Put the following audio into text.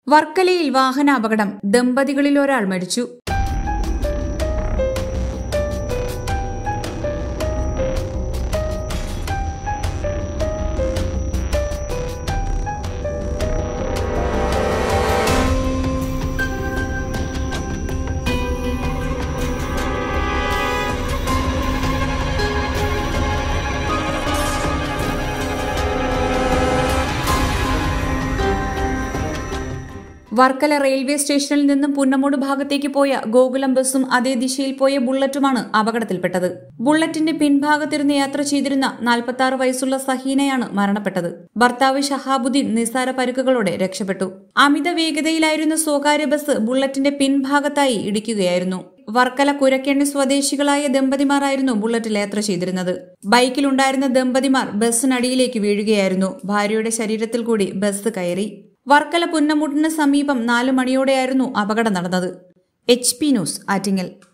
വർക്കലയിൽ വാഹനാപകടം ദമ്പതികളിൽ ഒരാൾ മരിച്ചു വർക്കല റെയിൽവേ സ്റ്റേഷനിൽ നിന്നും പുന്നമൂട് ഭാഗത്തേക്ക് പോയ ഗോകുലം ബസ്സും അതേ ദിശയിൽ പോയ ബുള്ളറ്റുമാണ് അപകടത്തിൽപ്പെട്ടത് ബുള്ളറ്റിന്റെ പിൻഭാഗത്തിരുന്ന് യാത്ര ചെയ്തിരുന്ന നാൽപ്പത്തി ആറ് വയസ്സുള്ള സഹീനയാണ് മരണപ്പെട്ടത് ഭർത്താവ് ഷഹാബുദ്ദീൻ നിസ്സാര പരുക്കുകളോടെ രക്ഷപ്പെട്ടു അമിത വേഗതയിലായിരുന്ന സ്വകാര്യ ബസ് ബുള്ളറ്റിന്റെ പിൻഭാഗത്തായി ഇടിക്കുകയായിരുന്നു വർക്കല കുരക്കെണ്ണി സ്വദേശികളായ ദമ്പതിമാരായിരുന്നു ബുള്ളറ്റിൽ യാത്ര ചെയ്തിരുന്നത് ബൈക്കിലുണ്ടായിരുന്ന ദമ്പതിമാർ ബസ്സിനടിയിലേക്ക് വീഴുകയായിരുന്നു ഭാര്യയുടെ ശരീരത്തിൽ കൂടി ബസ് കയറി വർക്കല പുന്നമുട്ടിന് സമീപം നാലു മണിയോടെയായിരുന്നു അപകടം നടന്നത് എച്ച് പി ന്യൂസ് ആറ്റിങ്ങൽ